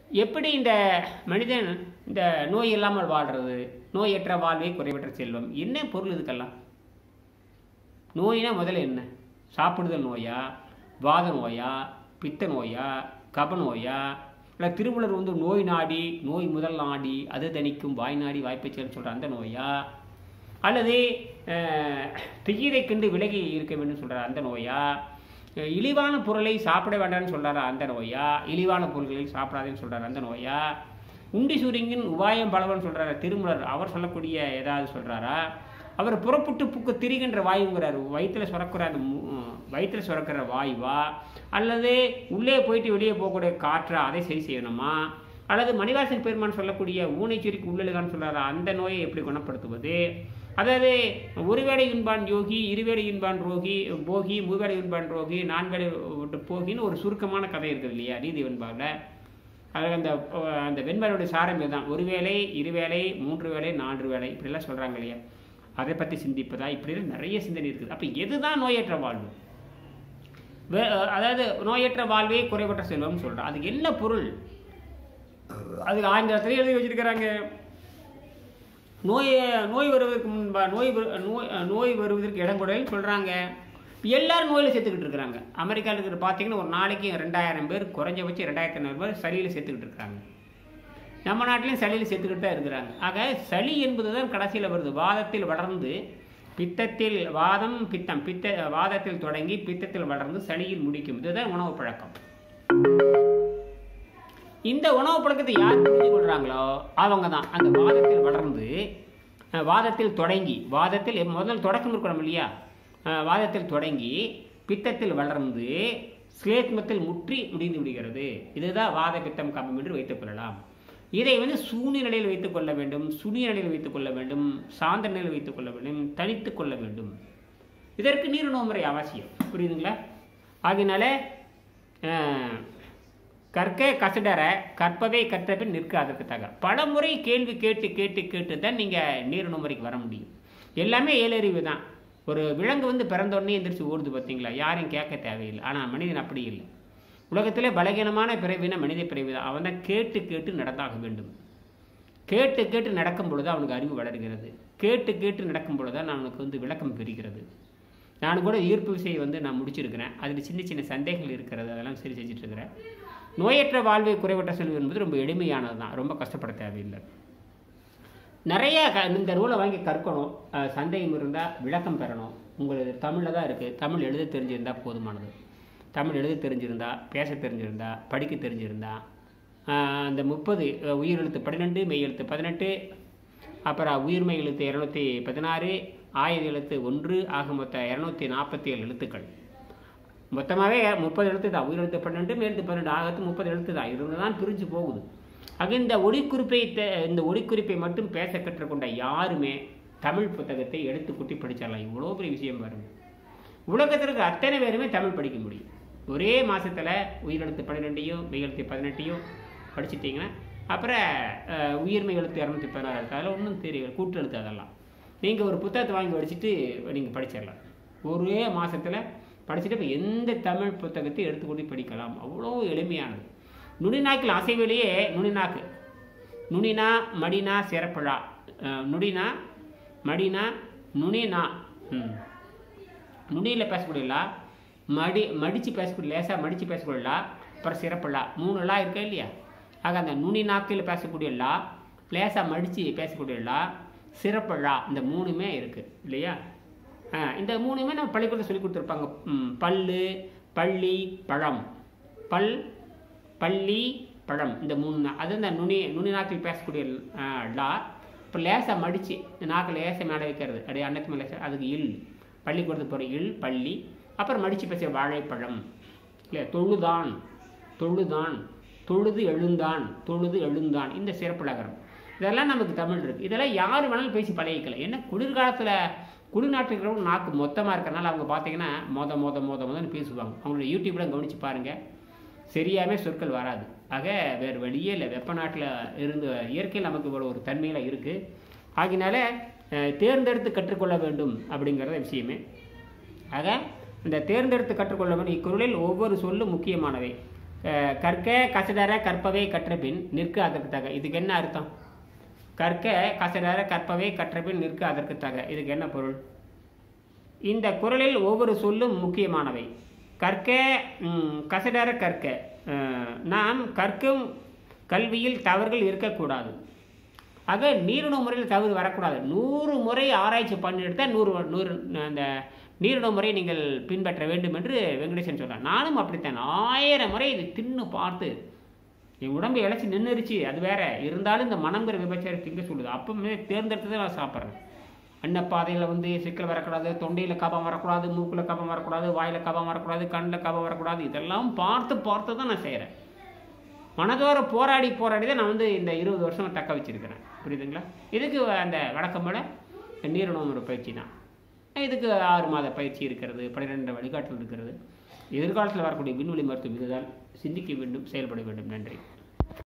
எப்படி இந்த மனிதன் இந்த நோய் இல்லாமல் வாழ்றது நோயற்ற வாழ்வே குறைவற்ற செல்வம் என்ன பொருள் இதுக்கெல்லாம் நோயினா முதல்ல என்ன சாப்பிடுதல் நோயா வாத நோயா பித்த நோயா கப நோயா இல்லை திருமலர் வந்து நோய் நாடி நோய் முதல் நாடி அது தணிக்கும் வாய் நாடி வாய்ப்பைச்சல் சொல்கிற அந்த நோயா அல்லது அஹ், தீயதை கண்டு விலகி இருக்க வேண்டும் சொல்கிற அந்த நோயா அஹ், இழிவான பொருளை சாப்பிட வேண்டாம்னு சொல்கிறாரா அந்த நோயா இழிவான பொருள்களை சாப்பிடாதேன்னு சொல்கிறார் அந்த நோயா உண்டி சூரியங்கின் உபாயம் பலவன் சொல்கிறாரா திருமலர் அவர் சொல்லக்கூடிய ஏதாவது சொல்கிறாரா அவர் புறப்புட்டு புக்கு திரிகின்ற வாயுங்கிறார் வயிற்றுல சுரக்கிற அந்த மு- வயிற்றுல சுரக்கிற வாயுவா அல்லது உள்ளே போயிட்டு வெளியே போகக்கூடிய காற்றா அதை சரி செய்யணுமா அல்லது மணிவாசன் பெருமான் சொல்லக்கூடிய ஊனைச்சுரிக்கு உள்ளழுகான்னு சொல்றாரு அந்த நோயை எப்படி குணப்படுத்துவது அதாவது ஒருவேளை இன்பான் யோகி இருவேளை இன்பான் ரோகி போகி மூவேளை இன்பான் ரோகி நான்வேளை விட்டு போகின்னு ஒரு சுருக்கமான கதை இருக்குது இல்லையா நீதி வெண்பாவில் அதில் அந்த அஹ், அந்த வெண்பாலுடைய சாரம் இதுதான் ஒரு வேளை இருவேளை மூன்று வேளை நான்கு வேளை இப்படிலாம் சொல்கிறாங்க இல்லையா அதை பற்றி சிந்திப்பதா இப்படிலாம் நிறைய சிந்தனை இருக்குது அப்போ எதுதான் நோயற்ற வாழ்வு வே அதாவது நோயற்ற வாழ்வே குறைவற்ற செல்வம்னு சொல்கிறோம் அதுக்கு என்ன பொருள் அதுக்கு ஆங்கிலத்திலே எழுதி வச்சிருக்கிறாங்க நோய் நோய் வருவதற்கு முன்பா நோய் வரு- நோய் நோய் வருவதற்கு இடம் கூட சொல்கிறாங்க எல்லாரும் நோயில் செத்துக்கிட்டு இருக்கிறாங்க அமெரிக்காவில் இருக்கிற பார்த்தீங்கன்னா ஒரு நாளைக்கு ரெண்டாயிரம் பேர் குறைஞ்சபட்சம் ரெண்டாயிரத்தி ஐநூறு பேர் சளியில் செத்துக்கிட்டு இருக்கிறாங்க நம்ம நாட்டிலையும் சளியில் செத்துக்கிட்டு தான் இருக்கிறாங்க ஆக சளி என்பது தான் கடைசியில் வருது வாதத்தில் வளர்ந்து பித்தத்தில் வாதம் பித்தம் பித்த வாதத்தில் தொடங்கி பித்தத்தில் வளர்ந்து சளியில் முடிக்கும் இதுதான் உணவு பழக்கம் இந்த உணவு பழக்கத்தை யார் புரிஞ்சு கொள்றாங்களோ அவங்க தான் அந்த வாதத்தில் வளர்ந்து அஹ், வாதத்தில் தொடங்கி வாதத்தில் முதல் தொடக்கம் இருக்கணும் இல்லையா அஹ், வாதத்தில் தொடங்கி பித்தத்தில் வளர்ந்து ஸ்லேத்மத்தில் முற்றி முடிந்து விடுகிறது இதுதான் வாத பித்தம் கம்பம் என்று வைத்துக் கொள்ளலாம் இதை வந்து சூனி நிலையில் வைத்துக் கொள்ள வேண்டும் சுனி நிலையில் வைத்துக் கொள்ள வேண்டும் சாந்த நிலையில் வைத்துக் கொள்ள வேண்டும் தனித்துக் கொள்ள வேண்டும் இதற்கு நீரிணவு முறை அவசியம் புரியுதுங்களா ஆகினால அஹ், கற்க கசடர கற்பதை கற்றபின் நிற்க அதற்கு தக பல முறை கேள்வி கேட்டு கேட்டு கேட்டு தான் நீங்கள் நீரிணவு முறைக்கு வர முடியும் எல்லாமே ஏழறிவு தான் ஒரு விலங்கு வந்து பிறந்த உடனே எந்திரிச்சு ஓடுது பார்த்தீங்களா யாரையும் கேட்க தேவையில்லை ஆனால் மனிதன் அப்படி இல்லை உலகத்திலே பலகீனமான பிறவினா மனித பிறவி தான் அவன் தான் கேட்டு கேட்டு நடந்தாக வேண்டும் கேட்டு கேட்டு நடக்கும் பொழுது அவனுக்கு அறிவு வளர்கிறது கேட்டு கேட்டு நடக்கும் பொழுது தான் அவனுக்கு வந்து விளக்கம் பெறுகிறது நான் கூட ஈர்ப்பு விசையை வந்து நான் முடிச்சிருக்கிறேன் அதில் சின்ன சின்ன சந்தேகங்கள் இருக்கிறது அதெல்லாம் சரி செஞ்சுட்டு இருக்கிறேன் நோயற்ற வாழ்வை குறைவற்ற செல்வம் என்பது ரொம்ப எளிமையானது தான் ரொம்ப கஷ்டப்பட தேவையில்லை நிறைய க இந்த நூலை வாங்கி கற்கணும் அஹ் சந்தேகம் இருந்தால் விளக்கம் பெறணும் உங்களுக்கு தமிழில் தான் இருக்குது தமிழ் எழுத தெரிஞ்சிருந்தால் போதுமானது தமிழ் எழுத தெரிஞ்சிருந்தா பேச தெரிஞ்சிருந்தா படிக்க தெரிஞ்சிருந்தா அஹ் அந்த முப்பது உயிரெழுத்து பன்னிரெண்டு மெய் எழுத்து பதினெட்டு அப்புறம் உயிர்மெய் எழுத்து இரநூத்தி பதினாறு ஆயுத எழுத்து ஒன்று ஆக மொத்த இரநூத்தி நாற்பத்தி ஏழு எழுத்துக்கள் மொத்தமாகவே முப்பது எழுத்து தான் உயிரெழுத்து பன்னெண்டு மேலெழுத்து பன்னெண்டு ஆகத்து முப்பது எழுத்து தான் இருந்து தான் பிரிஞ்சு போகுது ஆக இந்த ஒளிக்குறிப்பை தே- இந்த ஒளிக்குறிப்பை மட்டும் பேச கற்றுக்கொண்ட யாருமே தமிழ் புத்தகத்தை எடுத்து குட்டி படிச்சிடலாம் இவ்வளோ பெரிய விஷயம் பாருங்க உலகத்திற்கு அத்தனை பேருமே தமிழ் படிக்க முடியும் ஒரே மாசத்துல உயிரெழுத்து பன்னிரெண்டையும் மெய்யெழுத்து பதினெட்டையும் படிச்சிட்டிங்கன்னா அப்புறம் அஹ், உயிர்மெய் எழுத்து இரநூத்தி பதினாறு எழுத்து அதெல்லாம் ஒன்றும் தெரியல கூட்டெழுத்து அதெல்லாம் நீங்கள் ஒரு புத்தகத்தை வாங்கி படிச்சுட்டு நீங்கள் படிச்சிடலாம் ஒரே மாசத்துல படிச்சுட்டு இப்போ எந்த தமிழ் புத்தகத்தை எடுத்துக்கொண்டு படிக்கலாம் அவ்வளோ எளிமையானது நுனிநாக்கில் அசைவிலேயே நுனிநாக்கு நுனினா மடினா சிறப்பழா அஹ், நுடினா மடினா நுனினா ம் நுனியில் பேசக்கூடிய லா மடி மடித்து பேசக்கூடிய லேசாக மடித்து பேசக்கூடிய லா அப்புறம் சிறப்புலா மூணு லா இருக்கா இல்லையா ஆக அந்த நுனி நாக்கில் பேசக்கூடிய லா லேசாக மடித்து பேசக்கூடிய லா சிறப்பு லா இந்த மூணுமே இருக்குது இல்லையா ஆ, இந்த மூணுமே நம்ம பள்ளிக்கூடத்தில் சொல்லி கொடுத்துருப்பாங்க ம், பல்லு பள்ளி பழம் பல் பள்ளி பழம் இந்த மூணு தான் அது இந்த நுனி நுனி நாக்கில் பேசக்கூடிய ஆ, லா இப்போ லேசாக மடித்து நாக்கில் லேசாக மேலே வைக்கிறது அப்படியே அன்னத்து மேலே லேசா, அதுக்கு இல் பள்ளிக்கூடத்துக்கு போகிற இல் பள்ளி அப்புறம் மடித்து பேசுகிற வாழைப்பழம் இல்லை தொழுதான் தொழுதான் தொழுது எழுந்தான் தொழுது எழுந்தான் இந்த சிறப்புலகரம் இதெல்லாம் நமக்கு தமிழ் இருக்குது இதெல்லாம் யார் வேணாலும் பேசி பழகிக்கலாம் ஏன்னா குளிர்காலத்தில் குளிர்நாட்டில் இருக்கிறவங்க நாக்கு மொத்தமாக இருக்கிறனால அவங்க பார்த்தீங்கன்னா மொத மொத மொத மொதன்னு பேசுவாங்க அவங்களோட யூடியூப்ல கவனித்து பாருங்கள் சரியாமே சொற்கள் வராது ஆக வேறு வழியே இல்லை வெப்ப நாட்டில் இருந்து இயற்கையில் நமக்கு இவ்வளோ ஒரு தன்மையில் இருக்குது ஆகினால அஹ், தேர்ந்தெடுத்து கற்றுக்கொள்ள வேண்டும் அப்படிங்கிறத விஷயமே ஆக இந்த தேர்ந்தெடுத்து கற்றுக்கொள்ள வேண்டும் இக்குறளில் ஒவ்வொரு சொல்லும் முக்கியமானவை அஹ், கற்க கசடர கற்பவை கற்றபின் நிற்க அதற்கு தக இதுக்கு என்ன அர்த்தம் கற்க கசடர கற்பவை கற்றபின் நிற்க அதற்கு தக இதுக்கு என்ன பொருள் இந்த குறளில் ஒவ்வொரு சொல்லும் முக்கியமானவை கற்க ம், கசடர கற்க அஹ், நாம் கற்கும் கல்வியில் தவறுகள் இருக்கக்கூடாது ஆக நீரிண முறையில் தவறு வரக்கூடாது நூறு முறை ஆராய்ச்சி பண்ணி எடுத்தால் நூறு நூறு அந்த நீரிண முறை நீங்கள் பின்பற்ற வேண்டும் என்று வெங்கடேசன் சொல்றார் நானும் அப்படித்தான் ஆயிரம் முறை இது தின்னு பார்த்து என் உடம்பு இழைச்சி நின்றுருச்சு அது வேற இருந்தாலும் இந்த மனங்கிற விபச்சாரி திங்க சொல்லுது அப்பவுமே தேர்ந்தெடுத்து தான் நான் சாப்பிட்றேன் அன்னப்பாதையில் வந்து சிக்கல் வரக்கூடாது தொண்டையில் கபம் வரக்கூடாது மூக்கில் கபம் வரக்கூடாது வாயில் கபம் வரக்கூடாது கண்ணில் கபம் வரக்கூடாது இதெல்லாம் பார்த்து பார்த்து தான் நான் செய்கிறேன் மனதோர போராடி போராடி தான் நான் வந்து இந்த இருபது வருஷம் தக்க வச்சிருக்கிறேன் புரியுதுங்களா இதுக்கு அந்த வழக்கம் போல நீரிணம் ஒரு பயிற்சி தான் இதுக்கு ஆறு மாத பயிற்சி இருக்கிறது பன்னிரெண்டு வழிகாட்டல் இருக்கிறது எதிர்காலத்தில் வரக்கூடிய விண்வெளி மருத்துவம் இதுதான் சிந்திக்க வேண்டும் செயல்பட வேண்டும் நன்றி